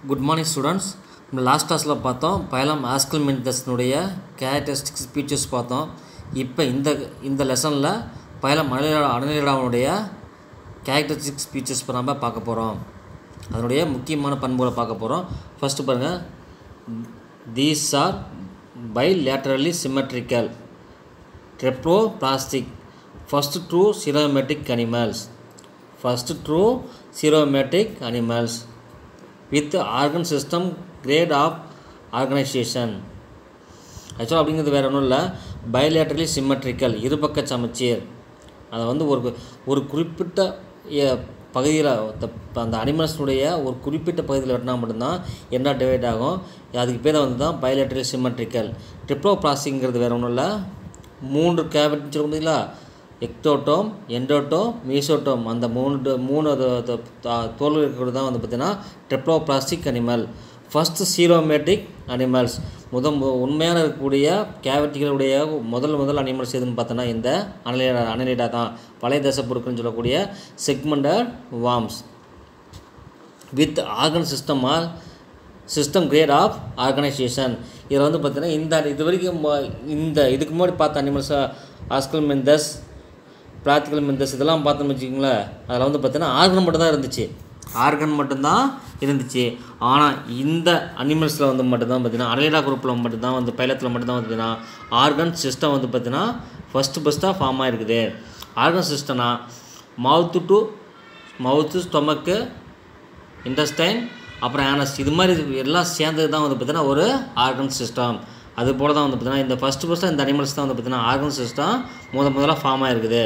good morning students நம்ம last கிளாஸில் பார்த்தோம் பைலம் ஆஸ்கல் மென்தஸ்னுடைய கேரக்டரிஸ்டிக்ஸ் ஃபீச்சர்ஸ் பார்த்தோம் இப்போ இந்த இந்த லெசனில் பைலம் அனலிடா அனலிடாவுடைய கேரக்டரிஸ்டிக்ஸ் ஃபீச்சர்ஸ் இப்போ நம்ம பார்க்க போகிறோம் அதனுடைய முக்கியமான பண்புகளை பார்க்க போகிறோம் ஃபஸ்ட்டு பாருங்கள் these are bilaterally symmetrical Tryptoplastic first true cyromatic animals first true cyromatic animals with organ system grade of organization ஆக்சுவலாக அப்படிங்கிறது வேறு ஒன்றும் இல்லை பைலேட்டரலி சிம்மட்ரிக்கல் இருபக்க சமச்சீர் அதை வந்து ஒரு ஒரு குறிப்பிட்ட எ- பகுதியில் அந்த அனிமல்ஸுடைய ஒரு குறிப்பிட்ட பகுதியில் வெட்டினா மட்டும்தான் என்ன டிவைட் ஆகும் அதுக்கு பேர் வந்து தான் பைலேட்டரலி சிம்மட்ரிக்கல் ட்ரிப்ளோபிளாஸ்டிங்கிறது வேறு ஒன்றும் இல்லை மூன்று கேவிட்டி பார்த்தீங்களா எக்டோட்டோம் எண்டோட்டோம் மீசோட்டோம் அந்த மூணு ட- மூணு அது- அது- த- தோல் இருக்கிறது தான் வந்து பார்த்தீங்கன்னா triploblastic animal first coelomate animals முத மு- உண்மையான இருக்கக்கூடிய கேவிட்டிகளுடைய முதல் முதல் அனிமல்ஸ் எதுன்னு பார்த்தோன்னா இந்த அனலிடா அனலிடா தான் பழைய தேச பொருட்கள்னு சொல்லக்கூடிய segmented worms with organ system or system grade of organisation இதில் வந்து பார்த்தீங்கன்னா இந்த இது வரைக்கும் ம- இந்த இதுக்கு முன்னாடி பார்த்த அனிமல்ஸ் ஆஸ்கல் மெந்தஸ் பிராக்டிக்கல் மெந்தஸ் இதெல்லாம் பார்த்தோம்னு வச்சுக்கோங்களேன் அதில் வந்து பார்த்தீங்கன்னா ஆர்கன் மட்டும்தான் இருந்துச்சு ஆர்கன் மட்டும்தான் இருந்துச்சு ஆனால் இந்த அனிமல்ஸில் வந்து மட்டும்தான் பார்த்தீங்கன்னா அலைடா குரூப்பில் மட்டும்தான் வந்து பைலத்தில் மட்டும்தான் வந்து பார்த்தீங்கன்னா ஆர்கன் சிஸ்டம் வந்து பார்த்தீங்கன்னா ஃபஸ்ட்டு ஃபஸ்ட்டாக ஃபார்ம் ஆகிருக்குது ஆர்கன் சிஸ்டம்னா மவுத்து டு மவுத்து ஸ்டொமக்கு இன்டஸ்டைன் அப்புறம் ஆனஸ் இது மாதிரி இது எல்லாம் சேர்ந்தது தான் வந்து பார்த்தீங்கன்னா ஒரு ஆர்கன் சிஸ்டம் அது போல தான் வந்து பார்த்தீங்கன்னா இந்த ஃபஸ்ட்டு ஃபஸ்ட்டாக இந்த அனிமல்ஸ் தான் வந்து பார்த்தீங்கன்னா ஆர்கன் சிஸ்டம் முத முதல்ல ஃபார்ம் ஆகிருக்குது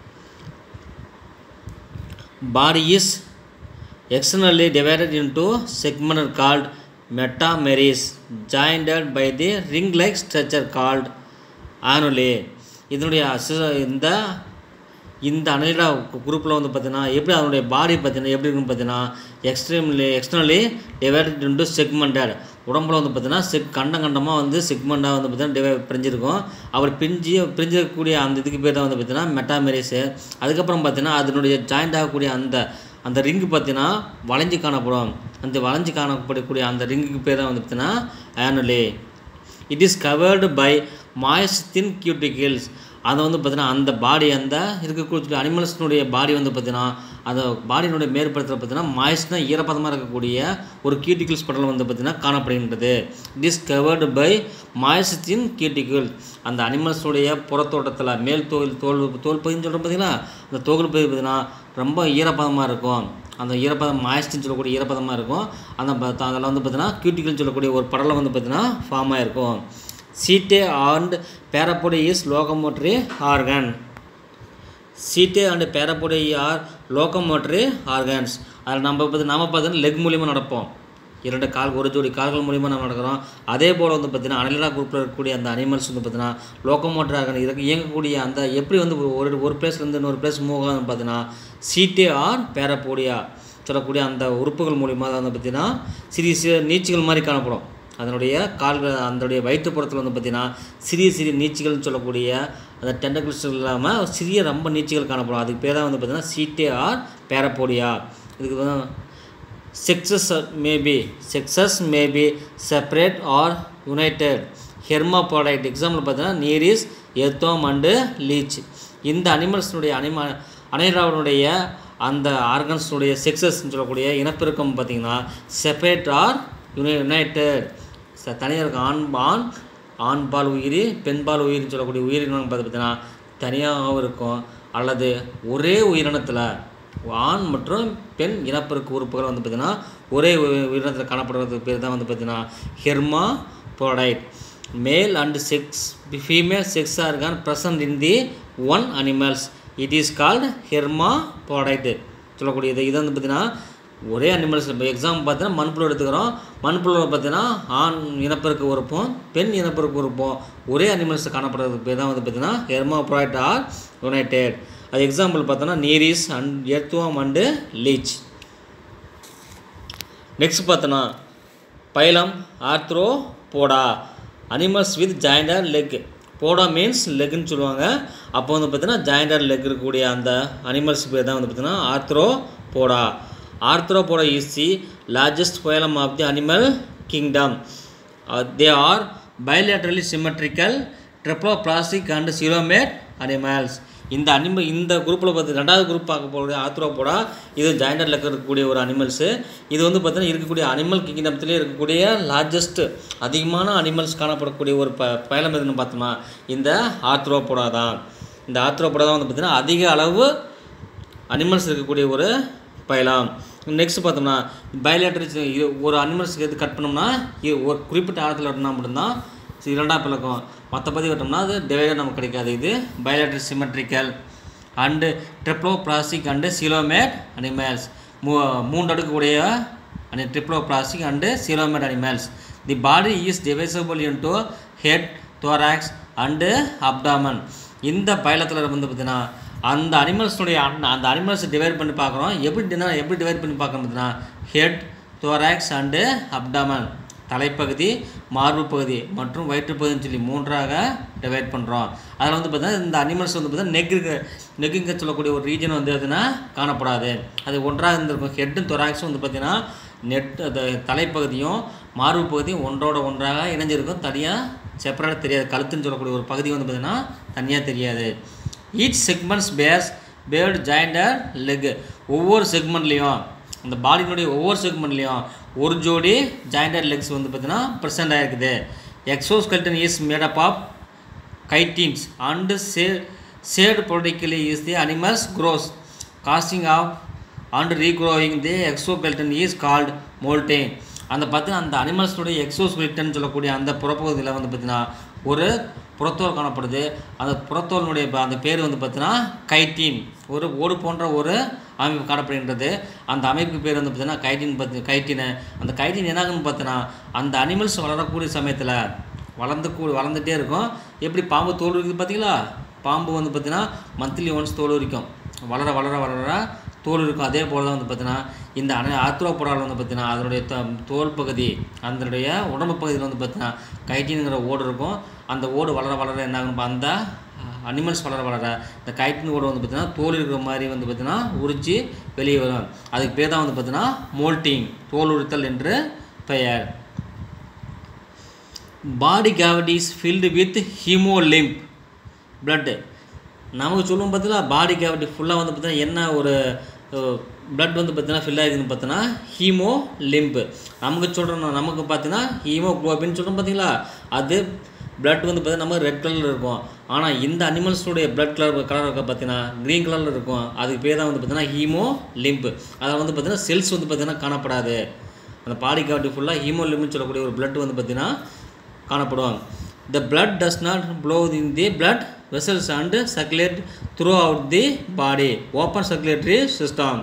body is externally divided into segments called metameres joined by the ring-like structure called annually இதனுடைய அசி- இந்த இந்த அனலிடா குரூப்பில் வந்து பார்த்தீங்கன்னா எப்படி அதனுடைய பாடி பார்த்தீங்கன்னா எப்படி இருக்குன்னு பார்த்தீங்கன்னா extremely externally divided into segmented உடம்புல வந்து பார்த்தீங்கன்னா செக் கண்டம் கண்டமாக வந்து செக்மெண்ட்டாக வந்து பார்த்தீங்கன்னா டிவை பிரிஞ்சிருக்கும் அவர் பிரிஞ்சு பிரிஞ்சிருக்கக்கூடிய அந்த இதுக்கு பேர் தான் வந்து பார்த்தீங்கன்னா மெட்டாமெரிஸு அதுக்கப்புறம் பார்த்தீங்கன்னா அதனுடைய ஜாயிண்ட் ஆகக்கூடிய அந்த அந்த ரிங்கு பார்த்தீங்கன்னா வளைஞ்சு காணப்படும் அந்த வளைஞ்சு காணப்படக்கூடிய அந்த ரிங்குக்கு பேர் தான் வந்து பார்த்தீங்கன்னா annuli it is covered by moist thin cuticles அதை வந்து பார்த்தீங்கன்னா அந்த பாடி அந்த இருக்கக்கூடிய அனிமல்ஸ்னுடைய பாடி வந்து பார்த்தீங்கன்னா அந்த பாடியினுடைய மேற்புறத்தில் பார்த்தீங்கன்னா மாய்ஸ்னா ஈரப்பதமாக இருக்கக்கூடிய ஒரு கியூட்டிகிள்ஸ் படலம் வந்து பார்த்தீங்கன்னா காணப்படுகின்றது it is covered by moist thin cuticle அந்த அனிமல்ஸுடைய புறத்தோட்டத்தில் மேல் தோல் தோல் தோல் பகுதின்னு சொல்கிறோம் பார்த்தீங்கன்னா அந்த தோல் பகுதி பார்த்தீங்கன்னா ரொம்ப ஈரப்பதமாக இருக்கும் அந்த ஈரப்பதம் மாய்ஸ்டின்னு சொல்லக்கூடிய ஈரப்பதமாக இருக்கும் அந்த ப- அதில் வந்து பார்த்தீங்கன்னா கியூட்டிகல் சொல்லக்கூடிய ஒரு படலம் வந்து பார்த்தீங்கன்னா ஃபார்ம் ஆகிருக்கும் setae and parapodia is locomotory organ setae and parapodia are locomotory organs அதில் நம்ம பார்த்து நம்ம பார்த்தீங்கன்னா லெக் மூலியமாக நடப்போம் இரண்டு கால் ஒரு ஜோடி கால்கள் மூலியமாக நம்ம நடக்கிறோம் அதே போல் வந்து பார்த்தீங்கன்னா அனலிடா குரூப்பில் இருக்கக்கூடிய அந்த அனிமல்ஸ் வந்து பார்த்தீங்கன்னா லோக்கமோட்டர் ஆர்கன் இருக்கு இயங்கக்கூடிய அந்த எப்படி வந்து ஒரு ஒரு பிளேஸ்லேருந்து இன்னொரு பிளேஸ் மூவ் ஆகுதுன்னு பார்த்தீங்கன்னா சீட்டே ஆர் பேரப்போடியா சொல்லக்கூடிய அந்த உறுப்புகள் மூலியமாக தான் வந்து பார்த்தீங்கன்னா சிறிய சிறிய நீச்சுகள் மாதிரி காணப்படும் அதனுடைய கால்கள் அதனுடைய வயிற்றுப்புறத்தில் வந்து பார்த்தீங்கன்னா சிறிய சிறிய நீச்சுகள்னு சொல்லக்கூடிய அந்த டெண்டகிள்ஸ் இல்லாமல் சிறிய ரொம்ப நீச்சுகள் காணப்படும் அதுக்கு பேர் தான் வந்து பார்த்தீங்கன்னா சீட்டே ஆர் பேரப்போடியா இதுக்கு தான் sexes may be sexes may be separate or united hermaphrodite example பார்த்தீங்கன்னா நீரிஸ் எர்த்தோம் அண்டு லீச் இந்த அனிமல்ஸ்னுடைய அனிம அனைவருடைய அந்த ஆர்கன்ஸ்னுடைய செக்ஸஸ்ன்னு சொல்லக்கூடிய இனப்பெருக்கம் பார்த்தீங்கன்னா செப்பரேட் ஆர் யுனைடெட் தனியாக இருக்கும் ஆண் ஆண் ஆண் பால் உயிரி பெண் பால் உயிரின்னு சொல்லக்கூடிய உயிரினம் பார்த்து பார்த்தீங்கன்னா தனியாகவும் இருக்கும் அல்லது ஒரே உயிரினத்தில் ஆண் மற்றும் பெண் இனப்பெருக்க உறுப்புகள் வந்து பார்த்திங்கன்னா ஒரே உ- உயிரினத்தில் காணப்படுறதுக்கு பேர் தான் வந்து பார்த்திங்கன்னா hermaphrodite male and sex female sex organ present in the one animals it is called hermaphrodite சொல்லக்கூடியது இது வந்து பார்த்திங்கன்னா ஒரே அனிமல்ஸ் இப்போ எக்ஸாம்பிள் பார்த்தீங்கன்னா மண்புழு எடுத்துக்கிறோம் மண்புழுவில் பார்த்தீங்கன்னா ஆண் இனப்பெருக்க உறுப்பும் பெண் இனப்பெருக்க உறுப்பும் ஒரே அனிமல்ஸ் காணப்படுறதுக்கு பேர் தான் வந்து பார்த்தீங்கன்னா ஹெர்மா ப்ராய்ட் ஆர் யுனைடெட் அது எக்ஸாம்பிள் பார்த்தோன்னா Nereis and earthworm and leech next பார்த்தோன்னா phylum Arthropoda animals with jointed leg poda means லெக்னு சொல்லுவாங்க அப்போ வந்து பார்த்தீங்கன்னா ஜாயிண்டர் லெக் இருக்கக்கூடிய அந்த அனிமல்ஸ் பேர் தான் வந்து பார்த்தீங்கன்னா Arthropoda Arthropoda is the largest phylum of the animal kingdom they are bilaterally symmetrical triploblastic and coelomate animals இந்த அனிமல் இந்த குரூப்பில் பார்த்து ரெண்டாவது குரூப் பார்க்க போகிறது ஆத்ரோபோடா இது ஜாயிண்டரில் இருக்கக்கூடிய ஒரு அனிமல்ஸு இது வந்து பார்த்தீங்கன்னா இருக்கக்கூடிய அனிமல் கிங்டம்லேயே இருக்கக்கூடிய லார்ஜஸ்ட் அதிகமான அனிமல்ஸ் காணப்படக்கூடிய ஒரு ப பயலம் எதுன்னு பார்த்தோம்னா இந்த ஆத்ரோபோடா தான் இந்த ஆத்ரோபோடா தான் வந்து பார்த்திங்கன்னா அதிக அளவு அனிமல்ஸ் இருக்கக்கூடிய ஒரு பயலாம் நெக்ஸ்ட் பார்த்தோம்னா பயோலேட்டரி இது ஒரு அனிமல்ஸ்க்கு எது கட் பண்ணோம்னா இது ஒரு குறிப்பிட்ட ஆழத்தில் வெட்டினா மட்டும்தான் இது இரண்டாம் பிளக்கும் மற்றபடி வெட்டோம்னா அது டிவைடர் நமக்கு கிடைக்காது இது bilaterally symmetrical and triploblastic and coelomate animals மூ மூன்று அடுக்குடைய and triploblastic and coelomate animals the body is divisible into head thorax and abdomen இந்த பைலத்தில் வந்து பார்த்தீங்கன்னா அந்த அனிமல்ஸுடைய அந்த அனிமல்ஸ் டிவைட் பண்ணி பார்க்குறோம் எப்படி டினா எப்படி டிவைட் பண்ணி பார்க்கணும் பார்த்தீங்கன்னா ஹெட் தோராக்ஸ் அண்டு அப்டாமன் தலைப்பகுதி மார்பு பகுதி மற்றும் வயிற்றுப்பகுதின்னு சொல்லி மூன்றாக டிவைட் பண்ணுறோம் அதில் வந்து பார்த்தீங்கன்னா இந்த அனிமல்ஸ் வந்து பார்த்தீங்கன்னா நெக் இருக்கு நெக்குங்க சொல்லக்கூடிய ஒரு ரீஜன் வந்து எதுனா காணப்படாது அது ஒன்றாக இருந்திருக்கும் ஹெட்டும் தொராக்ஸும் வந்து பார்த்தீங்கன்னா நெட் அந்த தலைப்பகுதியும் மார்பு பகுதியும் ஒன்றோட ஒன்றாக இணைஞ்சிருக்கும் தனியாக செப்பரேட்டாக தெரியாது கழுத்துன்னு சொல்லக்கூடிய ஒரு பகுதி வந்து பார்த்தீங்கன்னா தனியாக தெரியாது each segments bears paired jointed leg ஒவ்வொரு செக்மெண்ட்லேயும் அந்த பாடியினுடைய ஒவ்வொரு செக்மெண்ட்லேயும் ஒரு ஜோடி ஜாயிண்டட் லெக்ஸ் வந்து பார்த்தீங்கன்னா ப்ரெசென்ட் ஆகிருக்குது exoskeleton is made up of chitins and சே shed periodically is the animals grows casting off and regrowing the exoskeleton is called moulting அந்த பார்த்தீங்கன்னா அந்த அனிமல்ஸுடைய எக்ஸோஸ்கெல்டன் சொல்லக்கூடிய அந்த புறப்பகுதியில் வந்து பார்த்தீங்கன்னா ஒரு புறத்தோல் காணப்படுது அந்த புறத்தோலினுடைய ப- அந்த பேர் வந்து பார்த்தீங்கன்னா கைட்டீன் ஒரு ஓடு போன்ற ஒரு அமைப்பு காணப்படுகின்றது அந்த அமைப்பு பேர் வந்து பார்த்தீங்கன்னா கைட்டின் பற்றி கைட்டினை அந்த கைட்டின் என்னாகுன்னு பார்த்தீங்கன்னா அந்த அனிமல்ஸ் வளரக்கூடிய சமயத்தில் வளர்ந்து கூ வளர்ந்துட்டே இருக்கும் எப்படி பாம்பு தோல் இருக்குது பார்த்தீங்களா பாம்பு வந்து பார்த்தீங்கன்னா மந்த்லி ஒன்ஸ் தோல் உரிக்கும் வளர வளர வளர தோல் இருக்கும் அதே போல் தான் வந்து பார்த்தீங்கன்னா இந்த அனை ஆத்ரோபொடால் வந்து பார்த்தீங்கன்னா அதனுடைய த தோல் பகுதி அதனுடைய உடம்பு பகுதியில் வந்து பார்த்தீங்கன்னா கைட்டின்ங்கிற ஓடு இருக்கும் அந்த ஓடு வளர வளர என்ன ஆகும் அந்த அனிமல்ஸ் வளர வளர இந்த கைட்டின் ஓடு வந்து பார்த்தீங்கன்னா தோல் இருக்கிற மாதிரி வந்து பார்த்தீங்கன்னா உரிச்சு வெளியே வரும் அதுக்கு பேர் தான் வந்து பார்த்தீங்கன்னா மோல்ட்டிங் தோல் உரித்தல் என்று பெயர் body cavities filled with haemolymph blood நமக்கு சொல்லுவோம் பார்த்தீங்களா பாடி கேவிட்டி ஃபுல்லாக வந்து பார்த்தீங்கன்னா என்ன ஒரு பிளட் வந்து பார்த்தீங்கன்னா ஃபில் ஆகிருக்குன்னு பார்த்தீங்கன்னா ஹீமோ லிம்பு நமக்கு சொல்கிறோம் நமக்கு பார்த்தீங்கன்னா ஹீமோக்ளோபின் சொல்கிறோம் பார்த்தீங்களா அது பிளட் வந்து பார்த்தீங்கன்னா நம்ம ரெட் கலரில் இருக்கும் ஆனால் இந்த அனிமல்ஸுடைய பிளட் கலர் கலர் இருக்க பார்த்தீங்கன்னா க்ரீன் கலரில் இருக்கும் அதுக்கு பேர் தான் வந்து பார்த்தீங்கன்னா ஹீமோ லிம்பு அதில் வந்து பார்த்தீங்கன்னா செல்ஸ் வந்து பார்த்தீங்கன்னா காணப்படாது அந்த பாடி கேவிட்டி ஃபுல்லாக ஹீமோ லிம்புன்னு சொல்லக்கூடிய ஒரு பிளட் வந்து பார்த்தீங்கன்னா காணப்படும் the blood does not flow in the blood vessels and circulate throughout the body open circulatory system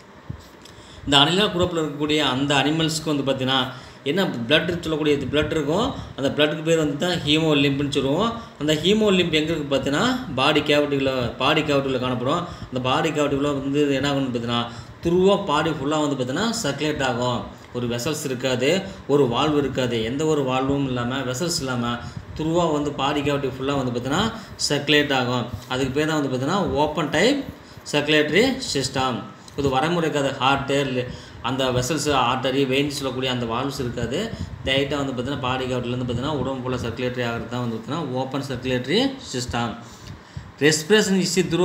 இந்த அனிலா குரூப்பில் இருக்கக்கூடிய அந்த அனிமல்ஸ்க்கு வந்து பார்த்தீங்கன்னா என்ன பிளட் சொல்லக்கூடிய பிளட் இருக்கும் அந்த பிளட்டுக்கு பேர் வந்து தான் ஹீமோ லிம்புன்னு சொல்லுவோம் அந்த ஹீமோ லிம்ப் எங்கே இருக்குது பார்த்தீங்கன்னா பாடி கேவிட்டியில் பாடி கேவிட்டியில் காணப்படும் அந்த பாடி கேவிட்டிக்குள்ள வந்து என்ன ஆகும்னு பார்த்தீங்கன்னா துருவா பாடி ஃபுல்லாக வந்து பார்த்தீங்கன்னா சர்க்குலேட் ஆகும் ஒரு வெசல்ஸ் இருக்காது ஒரு வால்வு இருக்காது எந்த ஒரு வால்வும் இல்லாமல் வெசல்ஸ் இல்லாமல் துருவா வந்து பாடி கேவிட்டி ஃபுல்லாக வந்து பார்த்தீங்கன்னா சர்க்குலேட் ஆகும் அதுக்கு பேர் தான் வந்து பார்த்தீங்கன்னா ஓப்பன் டைப் சர்க்குலேட்டரி சிஸ்டம் இது வரைமுறை இருக்காது ஹார்ட்டு அந்த வெசல்ஸ் ஆர்டரி வெயின் சொல்லக்கூடிய அந்த வால்வ்ஸ் இருக்காது டைட்டாக வந்து பார்த்தீங்கன்னா பாடி கேவிட்டிலேருந்து பார்த்தீங்கன்னா உடம்பு ஃபுல்லாக சர்க்குலேட்டரி ஆகிறது தான் வந்து பார்த்தீங்கன்னா open circulatory system respiration is through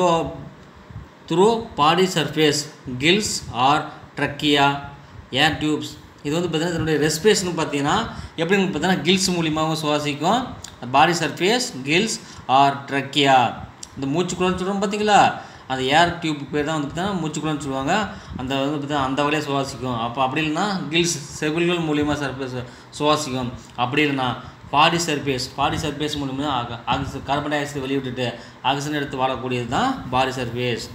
through body surface gills or trachea air tubes இது வந்து பார்த்தீங்கன்னா இதனுடைய ரெஸ்பிரேஷன் பார்த்தீங்கன்னா எப்படின்னு பார்த்தீங்கன்னா கில்ஸ் மூலியமாகவும் சுவாசிக்கும் body surface gills or trachea இந்த மூச்சுக்குழன்னு சொல்கிறோம் பார்த்தீங்களா அந்த ஏர் டியூப் பேர் தான் வந்து பார்த்தீங்கன்னா மூச்சுக்குழன்னு சொல்லுவாங்க அந்த வந்து பார்த்தீங்கன்னா அந்த வழியாக சுவாசிக்கும் அப்போ அப்படி இல்லைன்னா கில்ஸ் செவில்கள் மூலியமாக சர்ஃபேஸ் சுவாசிக்கும் அப்படி இல்லைன்னா பாடி சர்ஃபேஸ் பாடி சர்ஃபேஸ் மூலியமாக ஆக ஆக்சிஜன் கார்பன் டை ஆக்சைடு வெளியிட்டுட்டு ஆக்சிஜன் எடுத்து வாழக்கூடியது தான் body surface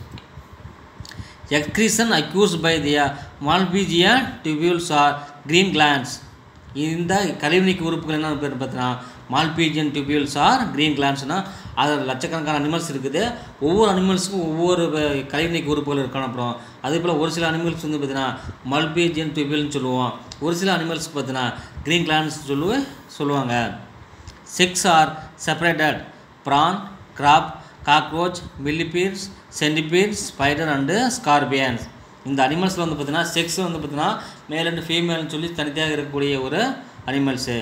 excretion occurs by the Malpighian tubules or green glands இந்த கழிவுநீக்க உறுப்புகள் என்ன பேர் பார்த்தீங்கன்னா மால்பீஜியன் டிபியூல்ஸ் ஆர் கிரீன் கிளான்ஸ்னால் அதில் லட்சக்கணக்கான அனிமல்ஸ் இருக்குது ஒவ்வொரு அனிமல்ஸுக்கும் ஒவ்வொரு வ- கழிவுநீக்க உறுப்புகள் காணப்படும் அதே போல் ஒரு சில அனிமல்ஸ் வந்து பார்த்தீங்கன்னா மல்பீஜியன் டிபியூல்னு சொல்லுவோம் ஒரு சில அனிமல்ஸ்க்கு பார்த்தீங்கன்னா கிரீன் கிளான்ஸ் சொல்லுவ சொல்லுவாங்க sexes are separated prawn crab cockroach millipedes centipedes spider and scorpions இந்த அனிமல்ஸில் வந்து பார்த்தீங்கன்னா செக்ஸ் வந்து பார்த்தீங்கன்னா மேல் அண்ட் ஃபீமேல்னு சொல்லி தனித்தனியாக இருக்கக்கூடிய ஒரு அனிமல்ஸு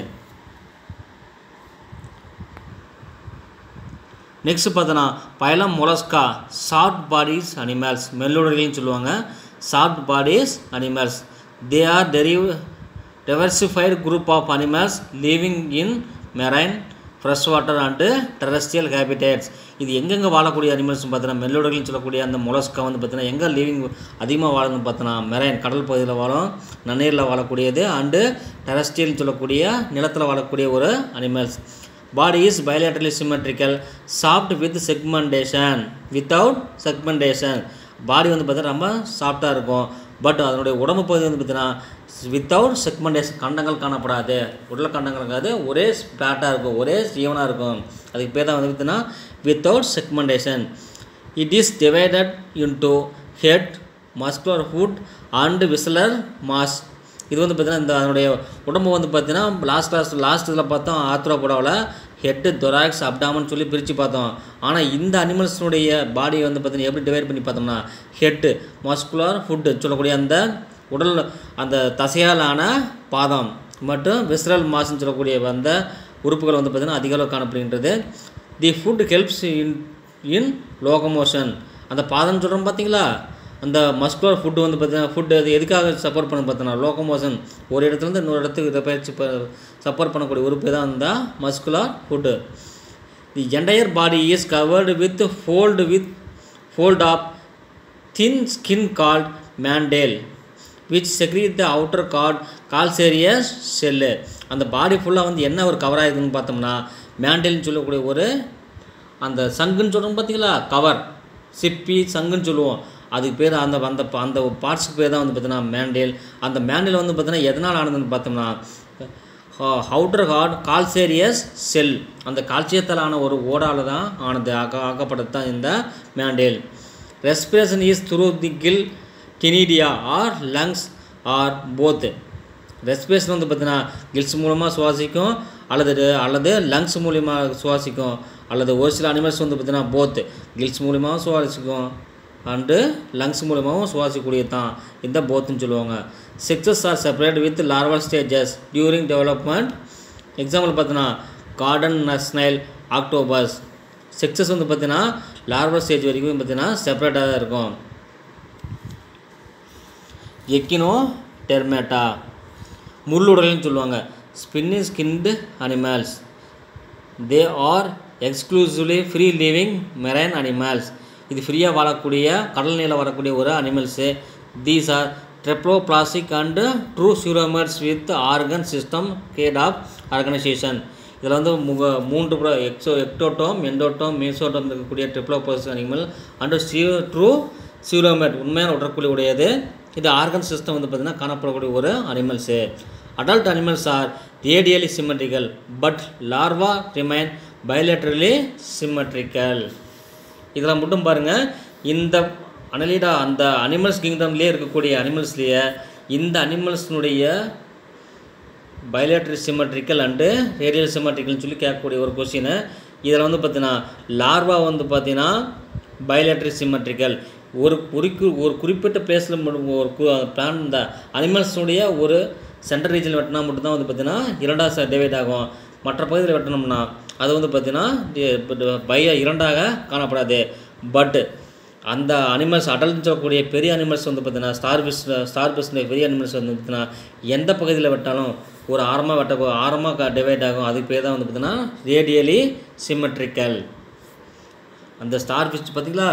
நெக்ஸ்ட் பார்த்தோன்னா phylum Mollusca soft bodies animals மெல்லுடல்னு சொல்லுவாங்க soft bodies animals they are derive diversified group of animals living in marine fresh water and terrestrial habitats இது எங்கெங்கே வாழக்கூடிய அனிமல்ஸ் பார்த்தீங்கன்னா மெல்லுடல்னு சொல்லக்கூடிய அந்த மொலஸ்கா வந்து பார்த்தீங்கன்னா எங்கே லிவிங் அதிகமாக வாழுதுன்னு பார்த்தோன்னா மெரைன் கடல் பகுதியில் வாழும் நன்னீரில் வாழக்கூடியது அண்டு டெரஸ்ட்ரியல்னு சொல்லக்கூடிய நிலத்தில் வாழக்கூடிய ஒரு animals body is bilaterally symmetrical soft with segmentation without segmentation body வந்து பார்த்தீங்கன்னா ரொம்ப சாஃப்டாக இருக்கும் பட் அதனுடைய உடம்பு பகுதி வந்து பார்த்தீங்கன்னா வித்தவுட் செக்மெண்டேஷன் கண்டங்கள் காணப்படாது உடல் கண்டங்கள் இருக்காது ஒரே ஸ்பிளாட்டாக இருக்கும் ஒரே ஈவனாக இருக்கும் அதுக்கு பேர் தான் வந்து பார்த்தீங்கன்னா without segmentation it is divided into head muscular foot and visceral mass இது வந்து பார்த்தீங்கன்னா இந்த அதனுடைய உடம்பு வந்து பார்த்தீங்கன்னா லாஸ்ட் கிளாஸ் லாஸ்ட் இதில் பார்த்தோம் ஆத்ரோபோடாவில் ஹெட்டு தொராக்ஸ் அப்டாமன் சொல்லி பிரித்து பார்த்தோம் ஆனால் இந்த அனிமல்ஸினுடைய பாடி வந்து பார்த்தீங்கன்னா எப்படி டிவைட் பண்ணி பார்த்தோம்னா ஹெட்டு மஸ்குலர் ஃபுட்டு சொல்லக்கூடிய அந்த உடல் அந்த தசையால் ஆன பாதம் மற்றும் விஸ்ரல் மாஸ்ன்னு சொல்லக்கூடிய அந்த உறுப்புகள் வந்து பார்த்திங்கன்னா அதிக அளவு காணப்படுகின்றது the foot helps in in locomotion அந்த பாதம் சொல்கிறோம் பார்த்தீங்களா அந்த மஸ்குலர் ஃபுட்டு வந்து பார்த்தீங்கன்னா ஃபுட் அது எதுக்காக சப்போர்ட் பண்ண பார்த்தீங்கன்னா லோகமோஷன் ஒரு இடத்துலேருந்து இன்னொரு இடத்துக்கு இதை பயிற்சி சப்போர்ட் பண்ணக்கூடிய உறுப்பு தான் அந்த muscular foot the entire body is covered with fold with fold of thin skin called mandale which secrete the outer cord calcareous cell அந்த பாடி ஃபுல்லாக வந்து என்ன ஒரு கவர் ஆகிருக்குன்னு பார்த்தோம்னா மேண்டேல்னு சொல்லக்கூடிய ஒரு அந்த சங்குன்னு சொல்கிறோம் பார்த்தீங்களா கவர் சிப்பி சங்குன்னு சொல்லுவோம் அதுக்கு பேர் அந்த அந்த அந்த பார்ட்ஸுக்கு பேர் தான் வந்து பார்த்தீங்கன்னா மேண்டேல் அந்த மேண்டேல் வந்து பார்த்தீங்கன்னா எதனால் ஆனதுன்னு பார்த்தோம்னா அவுட்டர் ஹார்ட் கால்சேரியஸ் செல் அந்த கால்சியத்தால் ஆன ஒரு ஓடால தான் ஆனது ஆக்க ஆக்கப்பட்டது தான் இந்த mantle respiration is through the gill ctenidia or lungs or both respiration வந்து பார்த்தீங்கன்னா கில்ஸ் மூலமாக சுவாசிக்கும் அல்லது அல்லது லங்ஸ் மூலிமா சுவாசிக்கும் அல்லது ஒரு சில அனிமல்ஸ் வந்து பார்த்தீங்கன்னா போத் கில்ஸ் மூலிமாவும் சுவாசிக்கும் அண்டு லங்ஸ் மூலிமாவும் சுவாசிக்கக்கூடியது தான் இந்த போத்துன்னு சொல்லுவாங்க sexes are separate with larval stages during development example பார்த்தீங்கன்னா கார்டன் நஸ்னைல் ஆக்டோபஸ் செக்ஸஸ் வந்து பார்த்தீங்கன்னா லார்வல் ஸ்டேஜ் வரைக்கும் பார்த்தீங்கன்னா செப்பரேட்டாக தான் இருக்கும் எக்கினோ டெர்மேட்டா முள்ளுடல்னு சொல்லுவாங்க spiny skinned animals they are exclusively free living marine animals இது ஃப்ரீயாக வாழக்கூடிய கடல் நீரில் வரக்கூடிய ஒரு animals these are triploblastic and true coelomates with organ system grade of organisation இதில் வந்து முக மூன்று கூட எக்ஸோ எக்டோட்டோம் எண்டோட்டோம் மேசோட்டோம் இருக்கக்கூடிய ட்ரிப்ளோபாஸ் அனிமல் அண்டு சியூ ட்ரூ சியூரோமேட் உண்மையான உடற்குழி உடையது இது ஆர்கன் சிஸ்டம் வந்து பார்த்திங்கன்னா காணப்படக்கூடிய ஒரு animals adult animals are radially symmetrical but larva remain bilaterally symmetrical இதில் மட்டும் பாருங்கள் இந்த அனலிடா அந்த அனிமல்ஸ் கிங்டம்லேயே இருக்கக்கூடிய அனிமல்ஸ்லேயே இந்த அனிமல்ஸ்னுடைய பைலேட்ரி சிமெட்ரிக்கல் அண்டு ரேடியல் சிமெட்ரிக்கல்னு சொல்லி கேட்கக்கூடிய ஒரு கொஸ்டின் இதில் வந்து பார்த்தீங்கன்னா லார்வா வந்து பார்த்தீங்கன்னா பைலேட்ரி சிமெட்ரிக்கல் ஒரு குறிக்கு ஒரு குறிப்பிட்ட பிளேஸில் மட்டும் ஒரு பிளான் இந்த அனிமல்ஸுடைய ஒரு சென்ட்ரல் ரீஜன் வெட்டினா மட்டும்தான் வந்து பார்த்தீங்கன்னா இரண்டாக டிவைட் ஆகும் மற்ற பகுதியில் வெட்டினோம்னா அது வந்து பார்த்தீங்கன்னா பை இரண்டாக காணப்படாது பட் அந்த அனிமல்ஸ் அடல்ட்னு சொல்லக்கூடிய பெரிய அனிமல்ஸ் வந்து பார்த்தீங்கன்னா ஸ்டார் பிஸ் ஸ்டார் பிஸ்னுடைய பெரிய அனிமல்ஸ் வந்து பார்த்தீங்கன்னா எந்த பகுதியில் வெட்டாலும் ஒரு ஆரமாக வெட்ட ஆரமாக டிவைட் ஆகும் அதுக்கு பேர் தான் வந்து பார்த்தீங்கன்னா ரேடியலி சிமெட்ரிக்கல் அந்த ஸ்டார் ஃபிஷ் பார்த்தீங்களா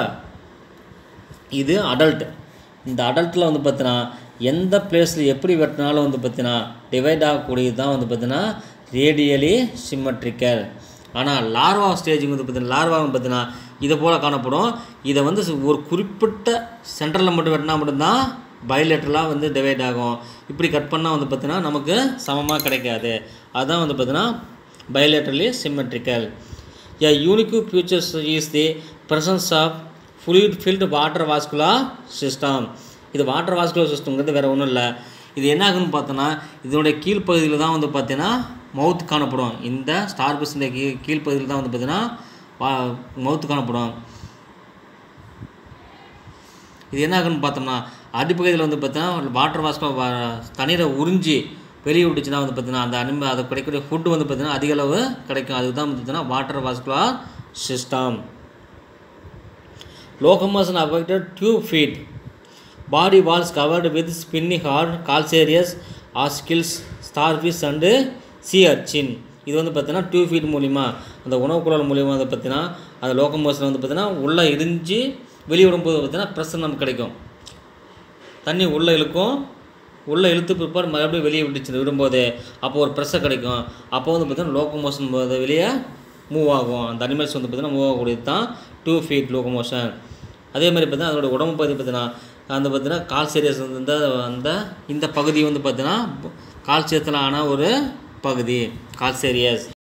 இது அடல்ட் இந்த அடல்ட்டில் வந்து பார்த்தீங்கன்னா எந்த பிளேஸில் எப்படி வெட்டினாலும் வந்து பார்த்தீங்கன்னா டிவைட் ஆகக்கூடியது தான் வந்து பார்த்தீங்கன்னா ரேடியலி சிமெட்ரிக்கல் ஆனால் லார்வா ஸ்டேஜுக்கு வந்து பார்த்தீங்கன்னா லார்வா வந்து பார்த்தீங்கன்னா இதை போல் காணப்படும் இதை வந்து ஒரு குறிப்பிட்ட சென்டரில் மட்டும் வெட்டினா மட்டும்தான் பைலேட்டரலாக வந்து டிவைட் ஆகும் இப்படி கட் பண்ணால் வந்து பார்த்தீங்கன்னா நமக்கு சமமாக கிடைக்காது அதுதான் வந்து பார்த்தீங்கன்னா bilaterally symmetrical a unique features is the presence of fluid filled water vascular system இது வாட்டர் வாஸ்குலர் சிஸ்டம்ங்கிறது வேறு ஒன்றும் இல்லை இது என்ன ஆகுன்னு பார்த்தோன்னா இதனுடைய கீழ்ப்பகுதியில் தான் வந்து பார்த்தீங்கன்னா மவுத் காணப்படும் இந்த ஸ்டார் பிஸ்னுடைய கீ கீழ்ப்பகுதியில் தான் வந்து பார்த்தீங்கன்னா வா மவுத் காணப்படும் இது என்ன ஆகுன்னு பார்த்தோம்னா அடிப்பகுதியில் வந்து பார்த்தீங்கன்னா வாட்டர் வாஸ்கம் தண்ணீரை உறிஞ்சி வெளியே விட்டுச்சுன்னா வந்து பார்த்தீங்கன்னா அந்த அனிம அது கிடைக்கக்கூடிய ஃபுட்டு வந்து பார்த்தீங்கன்னா அதிக அளவு கிடைக்கும் அதுக்கு தான் வந்து பார்த்தீங்கன்னா water vascular system locomotion affected tube feet body walls covered with spinning hard calcareous oscils starfish and sea urchin இது வந்து பார்த்தீங்கன்னா டியூப் ஃபீட் மூலிமா அந்த உணவு குழல் மூலிமா வந்து பார்த்தீங்கன்னா அந்த லோக்கமோஷன் வந்து பார்த்தீங்கன்னா உள்ளே இடிஞ்சு வெளியே விடும்போது பார்த்தீங்கன்னா ப்ரெஷர் நமக்கு கிடைக்கும் தண்ணி உள்ளே இழுக்கும் உள்ளே இழுத்து பிற்பாடு மறுபடியும் வெளியே விட்டுச்சு விடும்போது அப்போ ஒரு ப்ரெஷர் கிடைக்கும் அப்போ வந்து பார்த்தீங்கன்னா லோக்கமோஷன் போது வெளியே மூவ் ஆகும் அந்த அனிமல்ஸ் வந்து பார்த்தீங்கன்னா மூவ் ஆகக்கூடியது தான் டூ ஃபீட் லோக்கமோஷன் அதே மாதிரி பார்த்தீங்கன்னா அதோட உடம்பு பகுதி பார்த்தீங்கன்னா அந்த பார்த்தீங்கன்னா கால் சேரியஸ் வந்து இந்த அந்த இந்த பகுதி வந்து பார்த்தீங்கன்னா கால் சேத்துல ஆன ஒரு பகுதி கால் சேரியஸ்